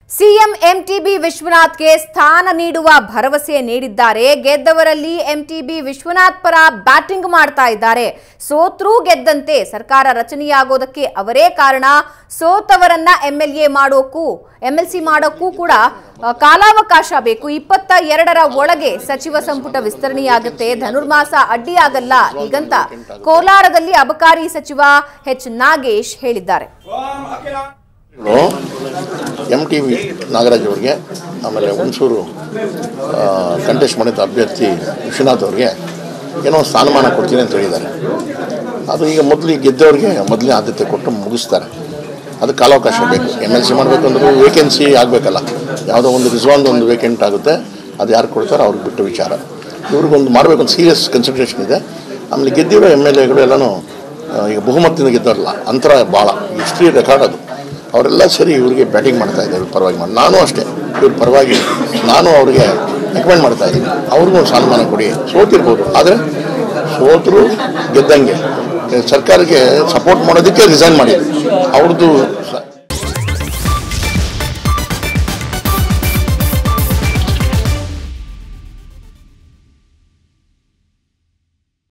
CM MTB ವಿಶ್ವನಾಥ್ಗೆ ಸ್ಥಾನ ನೀಡುವ ಭರವಸೆ ನೀಡಿದ್ದಾರೆ ಗೆದ್ದವರಲ್ಲಿ ಎಂಟಿಬಿ ವಿಶ್ವನಾಥ್ ಪರ ಬ್ಯಾಟಿಂಗ್ ಮಾಡ್ತಾ ಇದ್ದಾರೆ ಸೋತ್ರೂ ಗೆದ್ದಂತೆ ಸರ್ಕಾರ ರಚನೆಯಾಗೋದಕ್ಕೆ ಅವರೇ ಕಾರಣ ಸೋತವರನ್ನ ಎಂಎಲ್ಎ ಮಾಡೋಕ್ಕೂ ಎಂಎಲ್ಸಿ ಮಾಡೋಕ್ಕೂ ಕೂಡ ಆ, ಕಾಲಾವಕಾಶ ಬೇಕು ಇಪ್ಪತ್ತ ಎರಡರ ಒಳಗೆ ಸಚಿವ ಸಂಪುಟ ವಿಸ್ತರಣೆಯಾಗುತ್ತೆ ಧನುರ್ಮಾಸ ಅಡ್ಡಿಯಾಗಲ್ಲ ಹೀಗಂತ ಕೋಲಾರದಲ್ಲಿ ಅಬಕಾರಿ ಸಚಿವ ಎಚ್ ನಾಗೇಶ್ ಹೇಳಿದ್ದಾರೆ ಎಮ್ ಟಿ ವಿ ನಾಗರಾಜ್ ಅವ್ರಿಗೆ ಆಮೇಲೆ ಹುಣಸೂರು ಕಂಟೆಸ್ಟ್ ಮಾಡಿದ ಅಭ್ಯರ್ಥಿ ವಿಶ್ವನಾಥ್ ಅವ್ರಿಗೆ ಏನೋ ಒಂದು ಸ್ಥಾನಮಾನ ಕೊಡ್ತೀನಿ ಅಂತ ಹೇಳಿದ್ದಾರೆ ಅದು ಈಗ ಮೊದಲು ಗೆದ್ದವ್ರಿಗೆ ಮೊದಲನೇ ಆದ್ಯತೆ ಕೊಟ್ಟು ಮುಗಿಸ್ತಾರೆ ಅದಕ್ಕೆ ಕಾಲಾವಕಾಶ ಬೇಕು ಎಮ್ ಎಲ್ ಸಿ ಮಾಡಬೇಕಂದ್ರೂ ವೇಕೆನ್ಸಿ ಆಗಬೇಕಲ್ಲ ಯಾವುದೋ ಒಂದು ರಿಸ್ವಾನ್ದು ಒಂದು ವೇಕೆಂಟ್ ಆಗುತ್ತೆ ಅದು ಯಾರು ಕೊಡ್ತಾರೋ ಅವ್ರಿಗೆ ಬಿಟ್ಟು ವಿಚಾರ ಇವ್ರಿಗೊಂದು ಮಾಡಬೇಕು ಒಂದು ಸೀರಿಯಸ್ ಕನ್ಸಿಡ್ರೇಷನ್ ಇದೆ ಆಮೇಲೆ ಗೆದ್ದಿರೋ ಎಮ್ ಎಲ್ ಎಗಳು ಎಲ್ಲನೂ ಆ, ಈಗ ಬಹುಮತದಿಂದ ಗೆದ್ದವರಲ್ಲ ಅಂತರ ಭಾಳ ಹಿಸ್ಟ್ರಿ ರೆಕಾರ್ಡ್ ಅದು ಅವರೆಲ್ಲ ಸರಿ ಇವರಿಗೆ ಬ್ಯಾಟಿಂಗ್ ಮಾಡ್ತಾ ಇದ್ದಾರೆ ಇವ್ರ ಪರವಾಗಿ ಮಾಡಿ ನಾನು ಅಷ್ಟೇ ಇವ್ರ ಪರವಾಗಿ ನಾನು ಅವರಿಗೆ ರೆಕಮೆಂಡ್ ಮಾಡ್ತಾ ಇದ್ದೀನಿ ಅವ್ರಿಗೂ ಒಂದು ಸನ್ಮಾನ ಕೊಡಿ ಸೋತಿರ್ಬೋದು ಆದರೆ ಸೋತರು ಗೆದ್ದಂಗೆ ಸರ್ಕಾರಕ್ಕೆ ಸಪೋರ್ಟ್ ಮಾಡೋದಕ್ಕೆ ರಿಸೈನ್ ಮಾಡಿದ್ರು ಅವ್ರದ್ದು